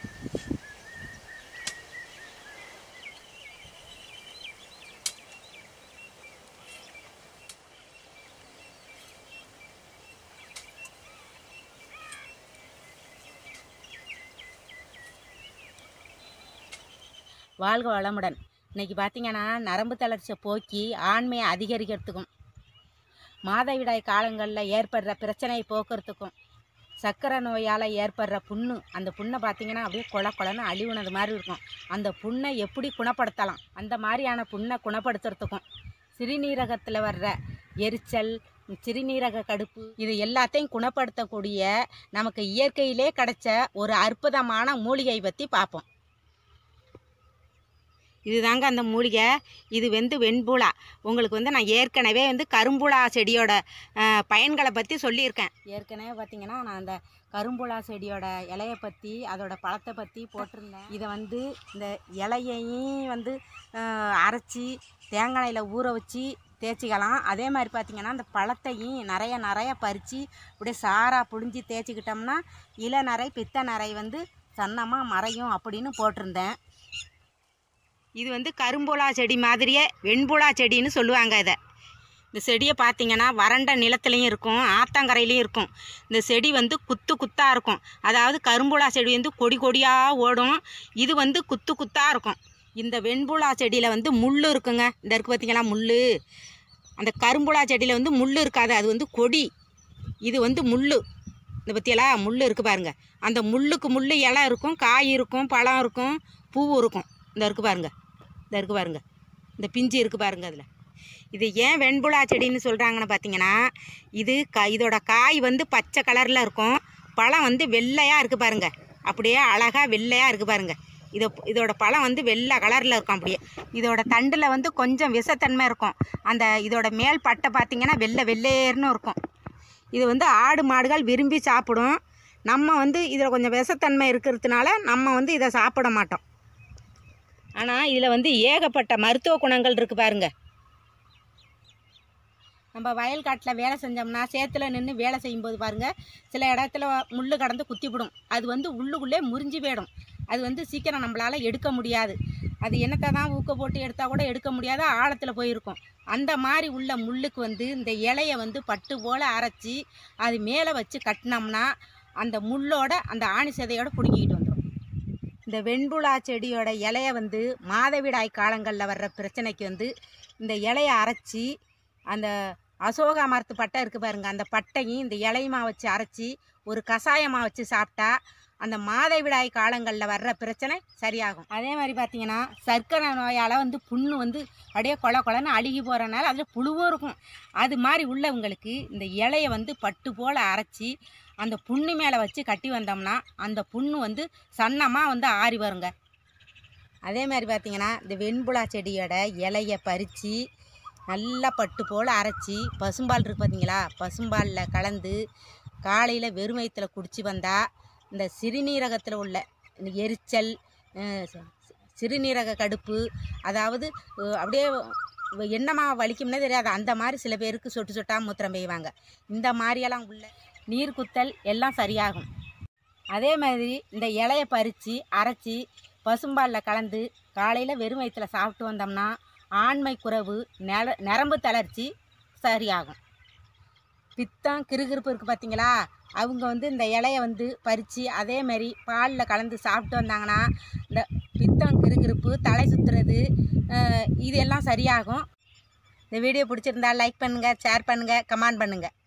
வாழ்க வளமுடன் இன்னைக்கு பார்த்தீங்கன்னா நரம்பு தளர்ச்சியை போக்கி ஆண்மையை அதிகரிக்கிறதுக்கும் மாதவிடாய் காலங்களில் ஏற்படுற பிரச்சனையை போக்குறதுக்கும் சர்க்கரை நோயால் ஏற்படுற புண்ணு அந்த புண்ணை பார்த்தீங்கன்னா அப்படியே கொல கொலன்னு அழிவுனது மாதிரி இருக்கும் அந்த புண்ணை எப்படி குணப்படுத்தலாம் அந்த மாதிரியான புண்ணை குணப்படுத்துறதுக்கும் சிறுநீரகத்தில் வர்ற எரிச்சல் சிறுநீரக கடுப்பு இது எல்லாத்தையும் குணப்படுத்தக்கூடிய நமக்கு இயற்கையிலே கிடைச்ச ஒரு அற்புதமான மூலிகை பற்றி பார்ப்போம் இதுதாங்க அந்த மூலிகை இது வந்து வெண்புலா உங்களுக்கு வந்து நான் ஏற்கனவே வந்து கரும்புலா செடியோட அஹ், பயன்களை பற்றி சொல்லியிருக்கேன் ஏற்கனவே பார்த்தீங்கன்னா நான் அந்த கரும்புலா செடியோட இலையை பற்றி அதோட பழத்தை பற்றி போட்டிருந்தேன் இதை வந்து இந்த இலையையும் வந்து அஹ், அரைச்சி தேங்காயில் ஊற வச்சு தேய்ச்சிக்கலாம் அதே மாதிரி பார்த்தீங்கன்னா அந்த பழத்தையும் நிறைய நிறைய பறித்து அப்படியே சாராக புழிஞ்சி தேய்ச்சிக்கிட்டோம்னா இளநரை பித்த நரை வந்து சன்னமாக மறையும் அப்படின்னு போட்டிருந்தேன் இது வந்து கரும்புலா செடி மாதிரியே வெண்புலா செடின்னு சொல்லுவாங்க இதை இந்த செடியை பார்த்தீங்கன்னா வறண்ட நிலத்துலையும் இருக்கும் ஆத்தங்கரையிலையும் இருக்கும் இந்த செடி வந்து குத்து குத்தாக இருக்கும் அதாவது கரும்புலா செடி வந்து கொடி கொடியாக ஓடும் இது வந்து குத்து குத்தாக இருக்கும் இந்த வெண்புலா செடியில் வந்து முள் இருக்குங்க இந்த இருக்கு பார்த்தீங்களா முள் அந்த கரும்புலா செடியில் வந்து முள் இருக்காது அது வந்து கொடி இது வந்து முள் இந்த பற்றியெல்லாம் முள் இருக்குது பாருங்க அந்த முள்ளுக்கு முள் இலை இருக்கும் காய் இருக்கும் பழம் இருக்கும் பூ இருக்கும் இந்த இருக்கு பாருங்க இந்த இருக்கு பாருங்க இந்த பிஞ்சு இருக்கு பாருங்க அதில் இது ஏன் வெண்புலா செடின்னு சொல்கிறாங்கன்னு பார்த்தீங்கன்னா இது க இதோட காய் வந்து பச்சை கலரில் இருக்கும் பழம் வந்து வெள்ளையாக இருக்குது பாருங்க அப்படியே அழகாக வெள்ளையாக இருக்குது பாருங்க இதை இதோட பழம் வந்து வெள்ளை கலரில் இருக்கும் அப்படியே இதோட தண்டில் வந்து கொஞ்சம் விஷத்தன்மை இருக்கும் அந்த இதோட மேல் பட்டை பார்த்தீங்கன்னா வெள்ளை வெள்ளேர்னு இருக்கும் இது வந்து ஆடு மாடுகள் விரும்பி சாப்பிடும் நம்ம வந்து இதில் கொஞ்சம் விஷத்தன்மை இருக்கிறதுனால நம்ம வந்து இதை சாப்பிட மாட்டோம் ஆனால் இதில் வந்து ஏகப்பட்ட மருத்துவ குணங்கள் இருக்குது பாருங்க நம்ம வயல் காட்டில் வேலை செஞ்சோம்னா சேத்துல நின்று வேலை செய்யும்போது பாருங்கள் சில இடத்துல முள் கடந்து குத்திவிடும் அது வந்து உள்ளுக்குள்ளே முறிஞ்சு போயிடும் அது வந்து சீக்கிரம் நம்மளால் எடுக்க முடியாது அது என்னத்தை தான் ஊக்க போட்டு எடுத்தால் கூட எடுக்க முடியாத ஆழத்தில் போயிருக்கும் அந்த மாதிரி உள்ள முள்ளுக்கு வந்து இந்த இலையை வந்து பட்டு போல் அரைச்சி அது மேலே வச்சு கட்டினோம்னா அந்த முள்ளோட அந்த ஆணி சதையோட பிடுங்கிக்கிட்டு வந்துடும் இந்த வெண்புலா செடியோட இலைய வந்து மாதவிடாய் காலங்களில் வர்ற பிரச்சனைக்கு வந்து இந்த இலையை அரைச்சி அந்த அசோகா மரத்து பட்டை இருக்குது பாருங்க அந்த பட்டையும் இந்த இலையுமா வச்சு அரைச்சி ஒரு கஷாயமாக வச்சு சாப்பிட்டா அந்த மாதவிடாய் காலங்களில் வர்ற பிரச்சனை சரியாகும் அதே மாதிரி பார்த்தீங்கன்னா சர்க்கரை நோயால் வந்து புண்ணு வந்து அப்படியே கொல கொலன்னு அழுகி போகிறனால அதில் புழுவும் இருக்கும் அது மாதிரி உள்ளவங்களுக்கு இந்த இலையை வந்து பட்டு போல் அரைச்சி அந்த புண்ணு மேலே வச்சு கட்டி வந்தோம்னா அந்த புண்ணு வந்து சன்னமாக வந்து ஆறி வருங்க அதே மாதிரி பார்த்தீங்கன்னா இந்த வெண்புலா செடியோட இலையை பறித்து நல்லா பட்டு போல் அரைச்சி பசும்பால் இருக்குது பார்த்தீங்களா பசும்பாலில் கலந்து காலையில் வெறும் வயிற்றுல குடிச்சு வந்தால் இந்த சிறுநீரகத்தில் உள்ள இந்த எரிச்சல் அஹ் சி- சிறுநீரக கடுப்பு அதாவது அஹ் அப்படியே என்னமா வலிக்கும்னே தெரியாது அந்த மாதிரி சில பேருக்கு சொட்டு சொட்டாக மூத்திரம் பெய்வாங்க இந்த மாதிரியெல்லாம் உள்ள நீர் குத்தல் எல்லாம் சரியாகும் அதே மாதிரி இந்த இலையை பறித்து அரைச்சி பசும்பாலில் கலந்து காலையில் வெறும் வயிற்றுல சாப்பிட்டு வந்தோம்னா ஆண்மை குறைவு நெர நரம்பு தளர்ச்சி சரியாகும் பித்தம் கிறுகிறுப்பு இருக்குது பார்த்தீங்களா அவங்க வந்து இந்த இலையை வந்து பறித்து அதே மாதிரி பாலில் கலந்து சாப்பிட்டு வந்தாங்கன்னா இந்த பித்தம் கிறுகிறுப்பு தலை சுற்றுறது இது எல்லாம் சரியாகும் இந்த வீடியோ பிடிச்சிருந்தா லைக் பண்ணுங்கள் ஷேர் பண்ணுங்கள் கமெண்ட் பண்ணுங்கள்